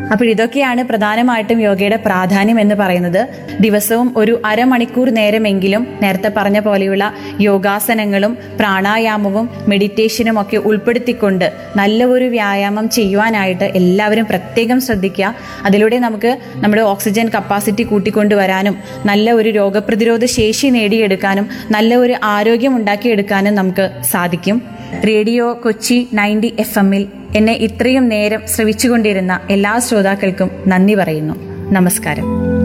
അപ്പോൾ ഇതൊക്കെയാണ് പ്രധാനമായിട്ടും യോഗയുടെ പ്രാധാന്യം എന്ന് പറയുന്നത് ദിവസവും ഒരു അരമണിക്കൂർ നേരമെങ്കിലും നേരത്തെ പറഞ്ഞ പോലെയുള്ള യോഗാസനങ്ങളും പ്രാണായാമവും മെഡിറ്റേഷനും ഒക്കെ ഉൾപ്പെടുത്തിക്കൊണ്ട് നല്ല ഒരു വ്യായാമം ചെയ്യുവാനായിട്ട് എല്ലാവരും പ്രത്യേകം ശ്രദ്ധിക്കുക അതിലൂടെ നമുക്ക് നമ്മുടെ ഓക്സിജൻ കപ്പാസിറ്റി കൂട്ടിക്കൊണ്ടുവരാനും നല്ല ഒരു രോഗപ്രതിരോധ ശേഷി നേടിയെടുക്കാനും നല്ല ഒരു ആരോഗ്യം ഉണ്ടാക്കിയെടുക്കാനും നമുക്ക് സാധിക്കും റേഡിയോ കൊച്ചി നയൻറ്റി എഫ് എമ്മിൽ എന്നെ ഇത്രയും നേരം ശ്രവിച്ചുകൊണ്ടിരുന്ന എല്ലാ ശ്രോതാക്കൾക്കും നന്ദി പറയുന്നു നമസ്കാരം